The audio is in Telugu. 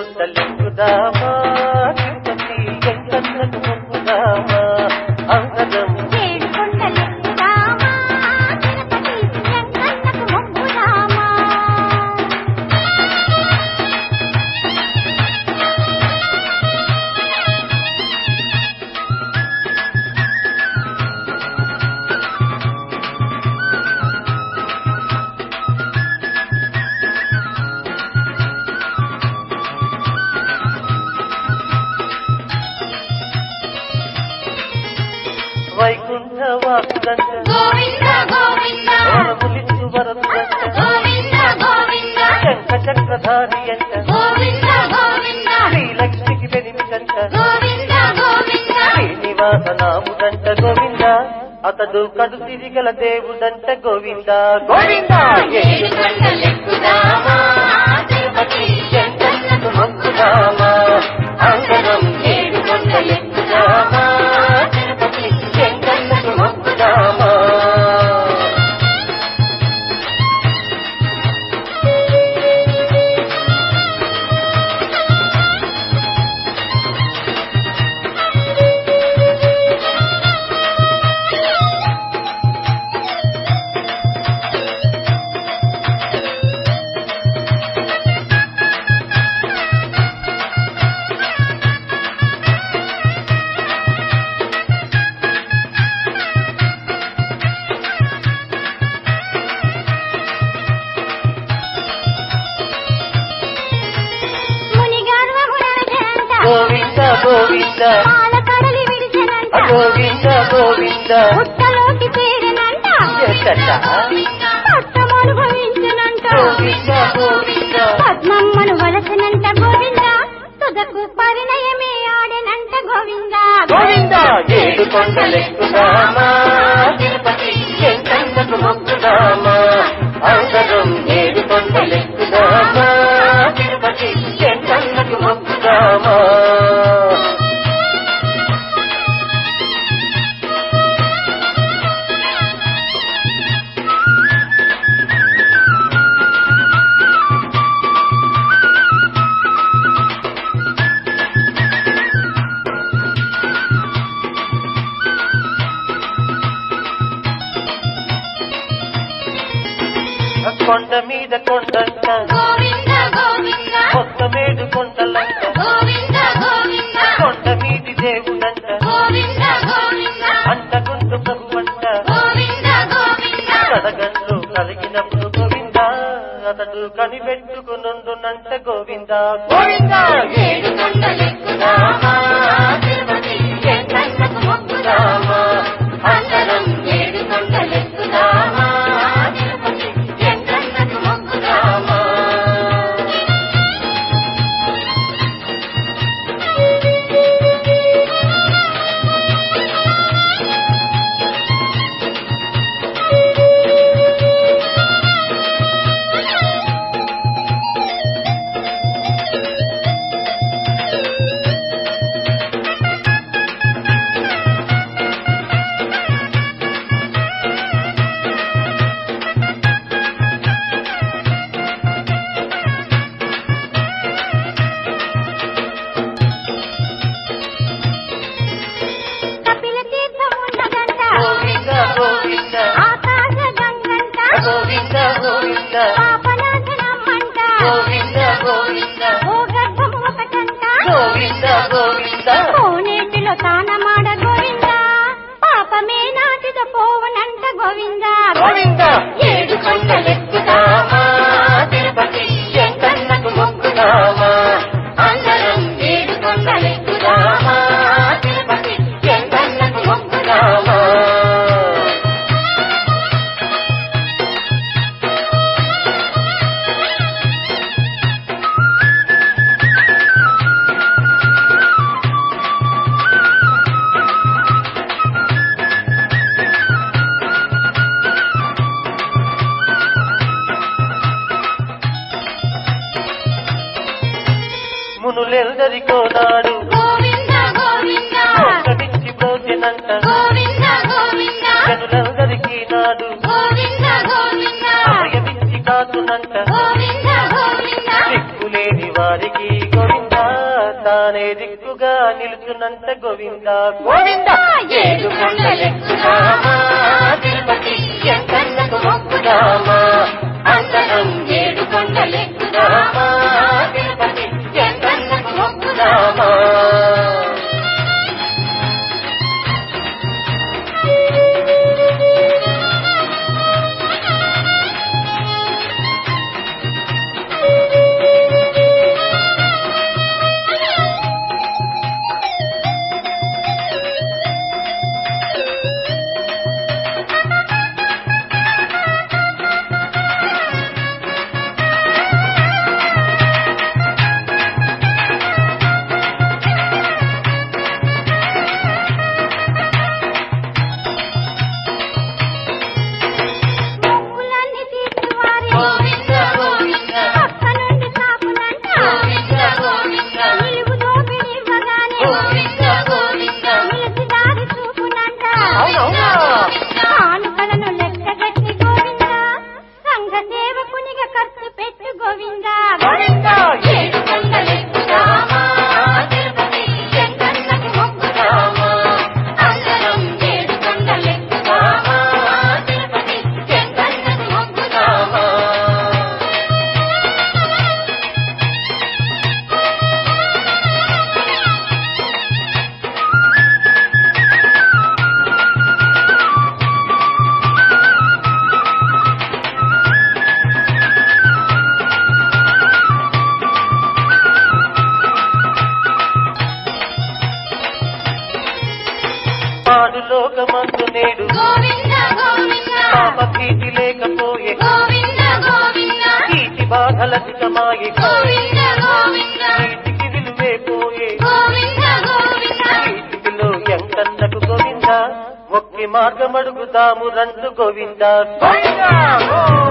కొండలెక్కుదామా తిరుపతి వెంకన్నకు మొక్కుదామా అందరం ఏడు కొండలెక్కుదామా తిరుపతి వెంకన్నకు మొక్కుదామా వైకుంఠ వాసుదంట గోవింద గోవింద వరములిచ్చు వరదుదంట గోవింద గోవింద శంఖ చక్రధారి అంట గోవింద గోవింద శ్రీలక్ష్మికి వెనిమిదంట గోవింద గోవింద శ్రీనివాస నాముడంట గోవింద అతడు కడు తిరిగల దేవుడంట గోవింద గోవింద ఏడు కొండలెక్కుదామా తిరుపతి వెంకన్నకు మొక్కుదామా అందరం ఏడు కొండలెక్కుదామా తిరుపతి వెంకన్నకు మొక్కుదామా మునిగర్వమునజంట గోవింద గోవింద పాల కడలి విడిచెనంట గోవింద గోవింద పుట్టలోకి చేరినంట ఎట్టట? కష్టములు భవించినంట గోవింద గోవింద పద్మమ్మను వలసనంట గోవింద తుదకు పరిణయమే ఆడెనంట గోవింద గోవింద ఏడు కొండలెక్కుదామా తిరుపతి వెంకన్నకు మొక్కుదామా అందరం ఏడు కొండలెక్కుదామా తిరుపతి వెంకన్నకు మొక్కుదామా కొండ మీద కొండంట గోవింద గోవింద మొత్తమేడు కొండలంట గోవింద గోవింద కొండ మీది దేవుడంట గోవింద గోవింద అంటకుండు ప్రభువంట గోవింద గోవింద కడగండ్లు కలిగినప్పుడు గోవింద అతడు కనిపెట్టుకునుండునంట గోవింద గోవింద ఏడు కొండలెక్కుదామా తిరుపతి వెంకన్నకు మొక్కుదామా అందరం ఏడు కొండలెక్కుదామా తిరుపతి వెంకన్నకు మొక్కుదామా కపిల తీర్థం ఉన్నదంట గోవింద గోవింద ఆకాశ గంగంట గోవింద గోవింద పాపనాశనమ్మంట గోవింద గోవింద ఓ గర్భము ఒకటంట గోవింద గోవింద కోనేటిలో తానమాడ గోవింద పాపమే నాటిద పోవనంట గోవింద గోవింద ఏడు కొండలెక్కుదామా తిరుపతి వెంకన్నకు మొక్కుదామా అందరం ఏడు కొండలెక్కుదామా తిరుపతి వెంకన్నకు మొక్కుదామా మునులెందరికో నాడు గోవింద గోవింద ఒక్కటిచ్చి బ్రోచెనంట గోవింద గోవింద జనులందరికీ నాడు గోవింద గోవింద అభయమిచ్చి కాతునంట గోవింద గోవింద దిక్కులేని వారికి గోవింద తానే దిక్కుగా నిలుచునంత గోవింద గోవింద ఏడు కొండలెక్కుదామా తిరుపతి ఎంకన్నకు మొక్కుదామా అందరం ఏడు కొండలెక్కుదామా తిరుపతి ఎంకన్నకు మొక్కుదామా మొక్కులన్నీ తీర్చువారి గోవింద గోవింద పక్క నుండి కాపునంట గోవింద గోవింద నిలువు దోపిడివ్వగానే గోవింద గోవింద నిలిచి దారి చూపునంట అవునవునా? కానుకలను లెక్కగట్టి గోవింద సంఘ సేవకునిగా ఖర్చు పెట్టు గోవింద గోవింద ఏడు కొండలెక్కుదామా తిరుపతి ఎంకన్నకు మొక్కుదామా అందరం ఏడు కొండలెక్కుదామా తిరుపతి ఎంకన్నకు మొక్కుదామా పాడు లోకమందు నేడు గోవింద గోవింద పాప భీతి లేకపోయే గోవింద గోవింద కీటి బాధలధికమాయే గోవింద గోవింద నీటికి విలువే పోయే గోవింద గోవింద వీటికిలో ఎంకన్నకు గోవింద ఒక్కి మార్గమడుగుదాము రండు గోవింద గోవింద